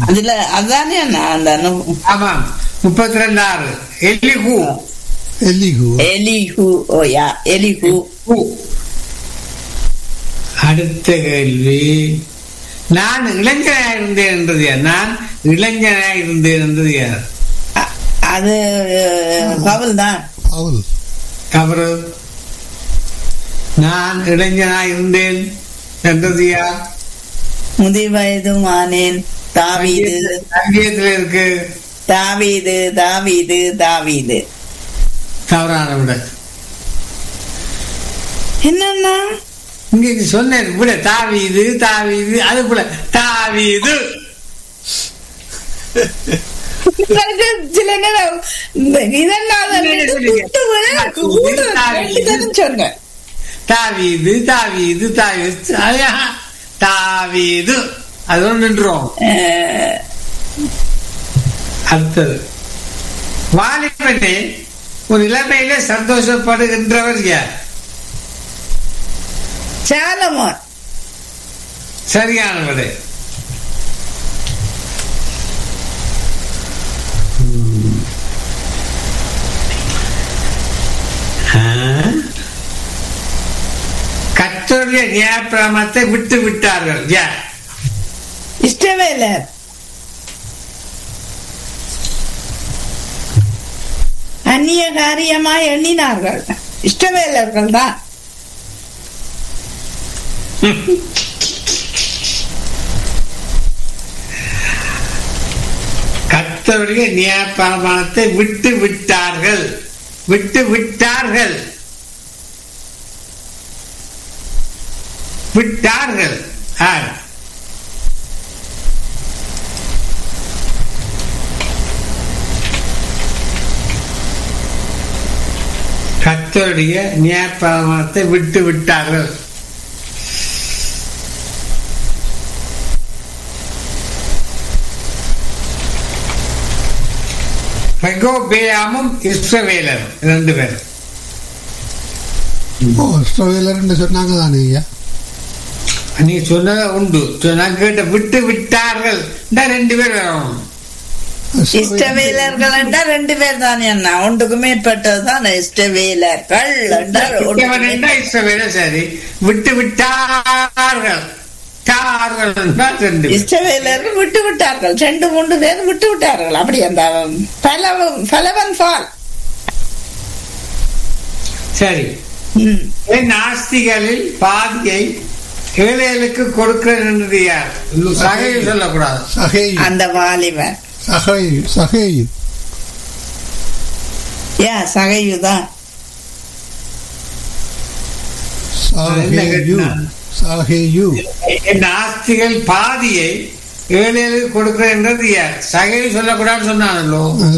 அதுல அதானே நான் அந்த நு- ஆமாம் முப்பத்தி ரெண்டாறு எலிஹு எலிகு எலிஹு ஓயா எலிஹு ஹு. அடுத்த கேள்வி நான் இளைஞனாக இருந்தேன் என்றது யார் நான் இளைஞனாக இருந்தேன் என்றது யார் அ- அது பவல் தான் அவள் தவறு நான் இளைஞனாக இருந்தேன் என்றது யார் முதி வயதும் ஆனேன் தாவீது சங்கீதத்தில் இருக்கு தாவீது தாவீது தாவீது தவறான விட என்னன்னா இங்க இது சொன்னேன் விட தாவீது தாவீது அது போல தாவீது உங்களுக்கு சில நேரம் இந்த இதெல்லாம் இல்ல, இல்ல, இல்ல. கூட்டு விட கூட்டு ரெண்டு சொன்னேன் தாவீது தாவீது தாவீது ஐயா, தாவீது அதோட நின்றோம் அஹ், அடுத்தது வாலிபனே ஒரு இளமையில சந்தோஷப்படுகின்றவர் யார் சாலமோன் சரியான விடை கத்தருடைய நியாயப்பிரமத்தை விட்டு விட்டார்கள் யார் இஷ்டவேலர் அந்நிய காரியமாய் எண்ணினார்கள் இஷ்டவேலர்கள் தான் கத்தருடைய நியாயப்பிரமாணத்தை விட்டு விட்டார்கள் விட்டு விட்டார்கள் விட்டார்கள் ஆர் கத்தருடைய நியாயப்பிரமாணத்தை விட்டு விட்டார்கள் ரெகோபேயாமும் இஸ்ரவேலரும் ரெண்டு பேரும் ஓ இஸ்ரவேலர்னு சொன்னாங்க தானே ஐயா நீ சொன்னதை உண்டு நான் கேட்ட விட்டு விட்டார்கள் இந்த ரெண்டு பேர் வரணும் இஷ்டவேலர்கள் என்றால் ரெண்டு பேர் தான் என்ன ஒன்றுக்கு மேற்பட்டது தான் இஷ்டவேலர்கள் என்றால் ஒன்றுக்கு இவன் என்றா இஸ்ரவேலர் சரி விட்டு விட்டார்கள் தார்கள் என்றால் ரெண்டு பேர். இஷ்டவேலர்கள் விட்டு விட்டார்கள் ரெண்டு மூன்று பேர் விட்டு விட்டார்கள் அப்படி அந்த பலவன் பலவன் ஃபால் சரி ம். என் ஆஸ்திகளில் பாதியை ஏழைகளுக்கு கொடுக்கிறேன் என்றது யார் சகையில் சொல்லக்கூடாது சகேயு அந்த வாலிபன் சகேயு சகேயு யா சகையுதான் சகேயு சகேயு என் ஆஸ்திகள் பாதியை ஏழைகளுக்கு கொடுக்கிறேன் என்றது யார் சகையில் சொல்லக்கூடாதுன்னு சொன்னானല്ലോ